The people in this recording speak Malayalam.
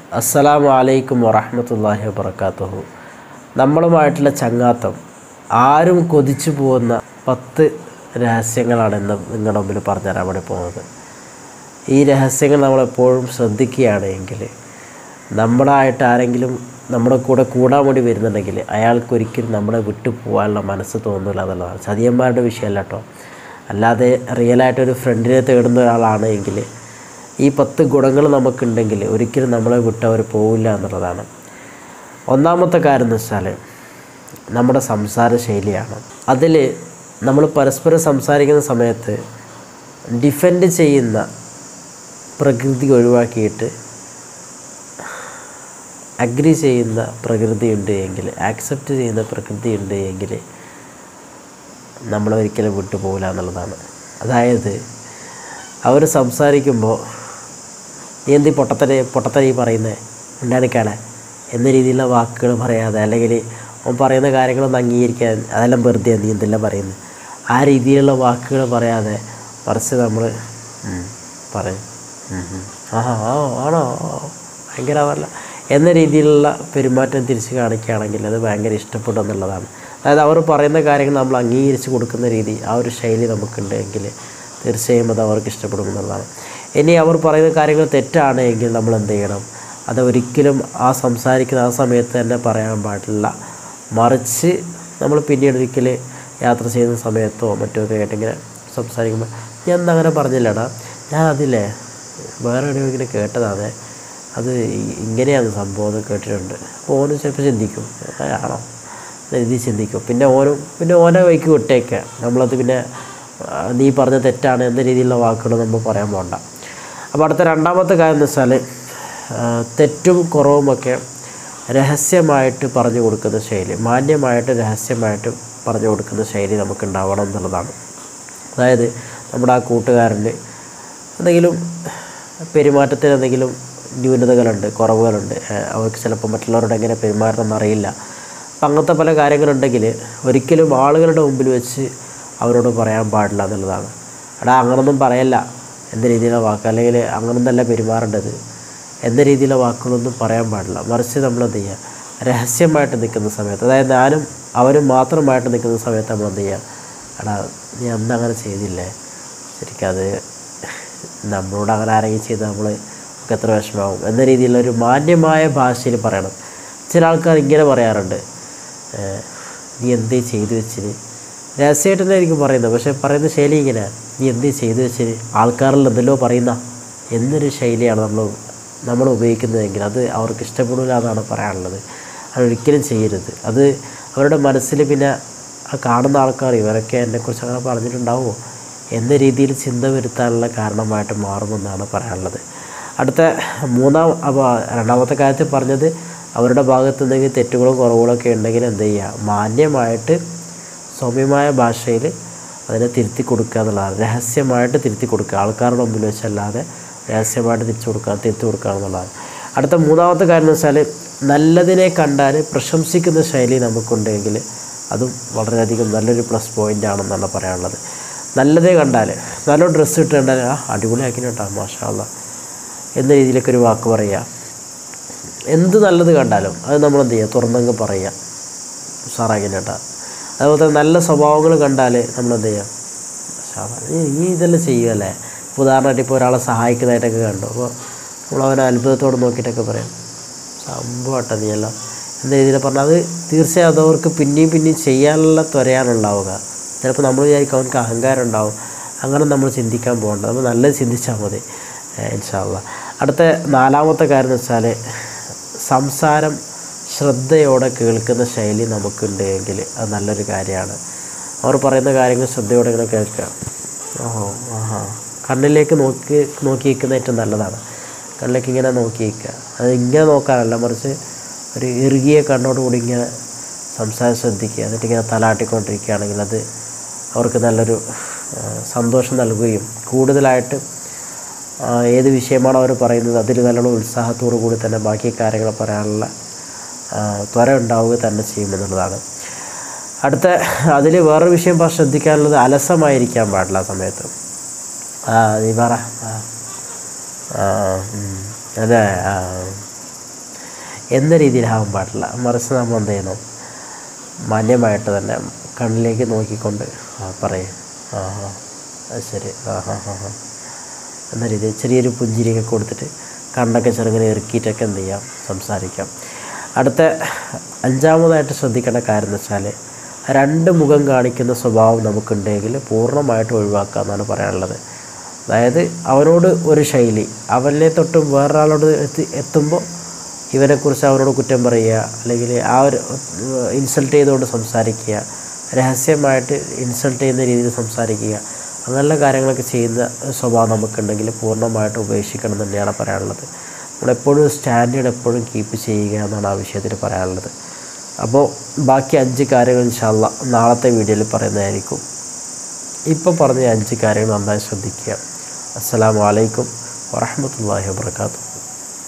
അസ്സലാമു അലൈക്കും വറഹമത്തല്ലാഹി വബർക്കാത്തുഹു നമ്മളുമായിട്ടുള്ള ചങ്ങാത്തം ആരും കൊതിച്ചു പോകുന്ന പത്ത് രഹസ്യങ്ങളാണ് ഇന്ന് നിങ്ങളുടെ മുമ്പിൽ പറഞ്ഞുതരാൻ വേണ്ടി പോകുന്നത് ഈ രഹസ്യങ്ങൾ നമ്മളെപ്പോഴും ശ്രദ്ധിക്കുകയാണെങ്കിൽ നമ്മളായിട്ട് ആരെങ്കിലും നമ്മുടെ കൂടെ കൂടാൻ വേണ്ടി വരുന്നുണ്ടെങ്കിൽ അയാൾക്കൊരിക്കലും നമ്മളെ വിട്ടു പോകാനുള്ള മനസ്സ് തോന്നില്ല എന്നുള്ളതാണ് ചതിയന്മാരുടെ വിഷയമല്ല കേട്ടോ അല്ലാതെ റിയലായിട്ടൊരു ഫ്രണ്ടിനെ തേടുന്ന ഒരാളാണ് എങ്കിൽ ഈ പത്ത് ഗുണങ്ങൾ നമുക്കുണ്ടെങ്കിൽ ഒരിക്കലും നമ്മളെ വിട്ട് അവർ പോവില്ല എന്നുള്ളതാണ് ഒന്നാമത്തെ കാര്യം എന്ന് വെച്ചാൽ നമ്മുടെ സംസാര ശൈലിയാണ് അതിൽ നമ്മൾ പരസ്പരം സംസാരിക്കുന്ന സമയത്ത് ഡിഫെൻഡ് ചെയ്യുന്ന പ്രകൃതി ഒഴിവാക്കിയിട്ട് അഗ്രി ചെയ്യുന്ന പ്രകൃതി ഉണ്ട് എങ്കിൽ ആക്സെപ്റ്റ് ചെയ്യുന്ന പ്രകൃതി ഉണ്ട് എങ്കിൽ നമ്മളൊരിക്കലും വിട്ടുപോകില്ല എന്നുള്ളതാണ് അതായത് അവർ സംസാരിക്കുമ്പോൾ നീ എന്ത് പൊട്ടത്തര പൊട്ടത്തര ഈ പറയുന്നത് ഉണ്ടാനിക്കാണ് എന്ന രീതിയിലുള്ള വാക്കുകൾ പറയാതെ അല്ലെങ്കിൽ അവൻ പറയുന്ന കാര്യങ്ങളൊന്നും അംഗീകരിക്കാൻ അതെല്ലാം വെറുതെ നീ എന്തെല്ലാം പറയുന്നത് ആ രീതിയിലുള്ള വാക്കുകൾ പറയാതെ മറിച്ച് നമ്മൾ പറയും ഉം, ഉം. ആഹാ ആ ആണോ ആ, ഭയങ്കര അതല്ല എന്ന രീതിയിലുള്ള പെരുമാറ്റം തിരിച്ച് കാണിക്കുകയാണെങ്കിൽ അത് ഭയങ്കര ഇഷ്ടപ്പെടും എന്നുള്ളതാണ് അതായത് അവർ പറയുന്ന കാര്യങ്ങൾ നമ്മൾ അംഗീകരിച്ച് കൊടുക്കുന്ന രീതി ആ ഒരു ശൈലി നമുക്കുണ്ട് എങ്കിൽ തീർച്ചയായും അത് അവർക്ക് ഇഷ്ടപ്പെടും എന്നുള്ളതാണ് ഇനി അവർ പറയുന്ന കാര്യങ്ങൾ തെറ്റാണ് എങ്കിൽ നമ്മൾ എന്ത് ചെയ്യണം അത് ഒരിക്കലും ആ സംസാരിക്കുന്ന ആ സമയത്ത് തന്നെ പറയാൻ പാടില്ല മറിച്ച് നമ്മൾ പിന്നീട് ഒരിക്കൽ യാത്ര ചെയ്യുന്ന സമയത്തോ മറ്റോ ഒക്കെ ആയിട്ട് ഇങ്ങനെ സംസാരിക്കുമ്പോൾ ഞാൻ എന്താ അങ്ങനെ പറഞ്ഞില്ലടാ ഞാൻ അതില്ലേ വേറെ എവിടെയോ ഇങ്ങനെ കേട്ടതാണ് അത് ഇ- ഇങ്ങനെയാണ് സംഭവം എന്ന് കേട്ടിട്ടുണ്ട് അപ്പോൾ ഓനും ചിലപ്പോൾ ചിന്തിക്കും "ആ, ആണോ എന്ന രീതിയിൽ ചിന്തിക്കും പിന്നെ ഓനും പിന്നെ ഓനെ വഴിക്ക് വിട്ടേക്കുക നമ്മളത് പിന്നെ ആ, നീ പറഞ്ഞ തെറ്റാണ് എന്ന രീതിയിലുള്ള വാക്കുകൾ നമ്മൾ പറയാൻ പോകണ്ട അപ്പോൾ അടുത്ത രണ്ടാമത്തെ കാര്യം എന്ന് വെച്ചാൽ ആ, തെറ്റും കുറവുമൊക്കെ രഹസ്യമായിട്ട് പറഞ്ഞു കൊടുക്കുന്ന ശൈലി മാന്യമായിട്ട് രഹസ്യമായിട്ട് പറഞ്ഞു കൊടുക്കുന്ന ശൈലി നമുക്ക് ഉണ്ടാവണം എന്നുള്ളതാണ് അതായത് നമ്മുടെ ആ കൂട്ടുകാരന് എന്തെങ്കിലും പെരുമാറ്റത്തിൽ എന്തെങ്കിലും ന്യൂനതകളുണ്ട് കുറവുകളുണ്ട് ഏഹ് അവർക്ക് ചിലപ്പോൾ മറ്റുള്ളവരോട് എങ്ങനെ പെരുമാറണം എന്നറിയില്ല അപ്പം അങ്ങനത്തെ പല കാര്യങ്ങളുണ്ടെങ്കിൽ ഒരിക്കലും ആളുകളുടെ മുമ്പിൽ വെച്ച് അവരോട് പറയാൻ പാടില്ല എന്നുള്ളതാണ് എടാ അങ്ങനൊന്നും പറയല്ല എന്ന രീതിയിലുള്ള വാക്ക് അല്ലെങ്കിൽ അങ്ങനൊന്നല്ല പെരുമാറേണ്ടത് എന്ന രീതിയിലുള്ള വാക്കുകളൊന്നും പറയാൻ പാടില്ല മറിച്ച് നമ്മൾ എന്ത് ചെയ്യുക രഹസ്യമായിട്ട് നിൽക്കുന്ന സമയത്ത് അതായത് ഞാനും അവരും മാത്രമായിട്ട് നിൽക്കുന്ന സമയത്ത് നമ്മൾ എന്ത് ചെയ്യുക എടാ നീ അന്ന് അങ്ങനെ ചെയ്തില്ലേ ശരിക്കും അത് നമ്മളോട് അങ്ങനെ ആരെങ്കിലും ചെയ്ത് നമ്മൾ നമുക്ക് എത്ര വിഷമാവും എന്ന രീതിയിലുള്ള ഒരു മാന്യമായ ഭാഷയിൽ പറയണം ചില ആൾക്കാർ ഇങ്ങനെ പറയാറുണ്ട് ഏഹ്, നീ എന്തേ ചെയ്തു വെച്ചിന് രഹസ്യമായിട്ട് തന്നെ എനിക്ക് പറയുന്നത് പക്ഷേ പറയുന്ന ശൈലി ഇങ്ങനെ നീ എന്തേ ചെയ്തു വെച്ചിന് ആൾക്കാരിൽ എന്തെല്ലോ പറയുന്ന എന്നൊരു ശൈലിയാണ് നമ്മൾ നമ്മൾ ഉപയോഗിക്കുന്നതെങ്കിൽ അത് അവർക്ക് ഇഷ്ടപ്പെടില്ല എന്നാണ് പറയാനുള്ളത് അതൊരിക്കലും ചെയ്യരുത് അത് അവരുടെ മനസ്സിൽ പിന്നെ ആ കാണുന്ന ആൾക്കാർ ഇവരൊക്കെ എന്നെക്കുറിച്ച് അങ്ങനെ പറഞ്ഞിട്ടുണ്ടാവുമോ എന്ന രീതിയിൽ ചിന്ത വരുത്താനുള്ള കാരണമായിട്ട് മാറുമെന്നാണ് പറയാനുള്ളത് അടുത്ത മൂന്നാം അപ്പോൾ രണ്ടാമത്തെ കാര്യത്തിൽ പറഞ്ഞത് അവരുടെ ഭാഗത്ത് എന്തെങ്കിലും തെറ്റുകളും കുറവുകളൊക്കെ ഉണ്ടെങ്കിൽ എന്ത് ചെയ്യുക മാന്യമായിട്ട് സൗമ്യമായ ഭാഷയിൽ അതിനെ തിരുത്തി കൊടുക്കുക എന്നുള്ളതാണ് രഹസ്യമായിട്ട് തിരുത്തി കൊടുക്കുക ആൾക്കാരുടെ മുമ്പിൽ വെച്ചല്ലാതെ രഹസ്യമായിട്ട് തിരിച്ചു കൊടുക്കുക തിരുത്തി കൊടുക്കുക എന്നുള്ളതാണ് അടുത്ത മൂന്നാമത്തെ കാര്യം എന്ന് വെച്ചാൽ നല്ലതിനെ കണ്ടാൽ പ്രശംസിക്കുന്ന ശൈലി നമുക്കുണ്ടെങ്കിൽ അതും വളരെയധികം നല്ലൊരു പ്ലസ് പോയിൻ്റ് ആണെന്നാണ് പറയാനുള്ളത് നല്ലതേ കണ്ടാൽ നല്ല ഡ്രസ്സ് ഇട്ട് കണ്ടാൽ ആ അടിപൊളിയാക്കി കേട്ടോ മാഷാല്ല എന്ന രീതിയിലൊക്കെ ഒരു വാക്ക് പറയുക എന്ത് നല്ലത് കണ്ടാലും അത് നമ്മൾ എന്ത് ചെയ്യുക തുറന്നങ്ങ് പറയുക ഉഷാറാക്കി കേട്ടാ അതുപോലെ തന്നെ നല്ല സ്വഭാവങ്ങൾ കണ്ടാൽ നമ്മൾ എന്ത് ചെയ്യുക മാഷാല്ലാ, നീ നീ ഇതെല്ലാം ചെയ്യുമല്ലേ ഇപ്പോൾ ഉദാഹരണമായിട്ട് ഇപ്പോൾ ഒരാളെ സഹായിക്കുന്നതായിട്ടൊക്കെ കണ്ടു അപ്പോൾ നമ്മൾ അവനെ അത്ഭുതത്തോടെ നോക്കിയിട്ടൊക്കെ പറയും സംഭവട്ടെ നീ എല്ലാം എന്ന രീതിയിൽ പറഞ്ഞാൽ അത് തീർച്ചയായും അത് അവർക്ക് പിന്നെയും പിന്നെയും ചെയ്യാനുള്ള ത്വരയാണുണ്ടാവുക ചിലപ്പോൾ നമ്മൾ വിചാരിക്കും അവർക്ക് അഹങ്കാരം ഉണ്ടാവും അങ്ങനെ നമ്മൾ ചിന്തിക്കാൻ പോകണ്ട നമ്മൾ നല്ലത് ചിന്തിച്ചാൽ മതി ഇൻഷാല്ല അടുത്ത നാലാമത്തെ കാര്യം എന്ന് വെച്ചാൽ സംസാരം ശ്രദ്ധയോടെ കേൾക്കുന്ന ശൈലി നമുക്കുണ്ട് എങ്കിൽ അത് നല്ലൊരു കാര്യമാണ് അവർ പറയുന്ന കാര്യങ്ങൾ ശ്രദ്ധയോടെ ഇങ്ങനെ കേൾക്കുക ഓഹോ ആഹാ കണ്ണിലേക്ക് നോക്കി നോക്കി നിൽക്കുന്ന ഏറ്റവും നല്ലതാണ് കണ്ണിലേക്ക് ഇങ്ങനെ നോക്കി നിൽക്കുക അത് ഇങ്ങനെ നോക്കാനല്ല മറിച്ച് ഒരു ഇറുകിയ കണ്ണോടുകൂടി ഇങ്ങനെ സംസാരം ശ്രദ്ധിക്കുക എന്നിട്ട് ഇങ്ങനെ തലാട്ടിക്കൊണ്ടിരിക്കുകയാണെങ്കിൽ അത് അവർക്ക് നല്ലൊരു ആ, സന്തോഷം നൽകുകയും കൂടുതലായിട്ട് ആ, ഏത് വിഷയമാണോ അവർ പറയുന്നത് അതിൽ നല്ലോണം ഉത്സാഹത്തോടു കൂടി തന്നെ ബാക്കി കാര്യങ്ങൾ പറയാനുള്ള ആ, ത്വര ഉണ്ടാവുക തന്നെ ചെയ്യുമെന്നുള്ളതാണ് അടുത്ത അതിൽ വേറൊരു വിഷയം പറ ശ്രദ്ധിക്കാനുള്ളത് അലസമായിരിക്കാൻ പാടില്ല ആ സമയത്ത് ആ നീ പറ ആ ആ ഉം. അതെ ആ എന്ന രീതിയിലാവാൻ പാടില്ല മറിച്ച് നമ്മൾ എന്ത് ചെയ്യണം മാന്യമായിട്ട് തന്നെ കണ്ണിലേക്ക് നോക്കിക്കൊണ്ട് ആ പറയും ആ ആ അത് ശരി ആ ഹാ ഹാ ഹാ എന്ന രീതിയിൽ ചെറിയൊരു പുഞ്ചിരിയൊക്കെ കൊടുത്തിട്ട് കണ്ണൊക്കെ ചെറുങ്ങനെ ഇറുക്കിയിട്ടൊക്കെ എന്ത് ചെയ്യാം സംസാരിക്കാം അടുത്ത അഞ്ചാമതായിട്ട് ശ്രദ്ധിക്കേണ്ട കാര്യം എന്ന് വെച്ചാൽ രണ്ട് മുഖം കാണിക്കുന്ന സ്വഭാവം നമുക്കുണ്ടെങ്കിൽ പൂർണ്ണമായിട്ട് ഒഴിവാക്കുക എന്നാണ് പറയാനുള്ളത് അതായത് അവനോട് ഒരു ശൈലി അവനെ തൊട്ടും വേറൊരാളോട് എത്തി എത്തുമ്പോൾ ഇവനെക്കുറിച്ച് അവനോട് കുറ്റം പറയുക അല്ലെങ്കിൽ ആ ഒരു ഇൻസൾട്ട് ചെയ്തുകൊണ്ട് സംസാരിക്കുക രഹസ്യമായിട്ട് ഇൻസൾട്ട് ചെയ്യുന്ന രീതിയിൽ സംസാരിക്കുക അങ്ങനെയുള്ള കാര്യങ്ങളൊക്കെ ചെയ്യുന്ന സ്വഭാവം നമുക്കുണ്ടെങ്കിൽ പൂർണ്ണമായിട്ട് ഉപേക്ഷിക്കണം എന്ന് തന്നെയാണ് പറയാനുള്ളത് നമ്മളെപ്പോഴും സ്റ്റാൻഡേർഡ് എപ്പോഴും കീപ്പ് ചെയ്യുക എന്നാണ് ആ വിഷയത്തിൽ പറയാനുള്ളത് അപ്പോൾ ബാക്കി അഞ്ച് കാര്യങ്ങൾ ഇൻഷാല്ല നാളത്തെ വീഡിയോയിൽ പറയുന്നതായിരിക്കും ഇപ്പോൾ പറഞ്ഞ ഈ അഞ്ച് കാര്യങ്ങൾ നന്നായി ശ്രദ്ധിക്കുക അസ്സലാമു അലൈക്കും വറഹ്മത്തുള്ളാഹി വബർക്കാത്തു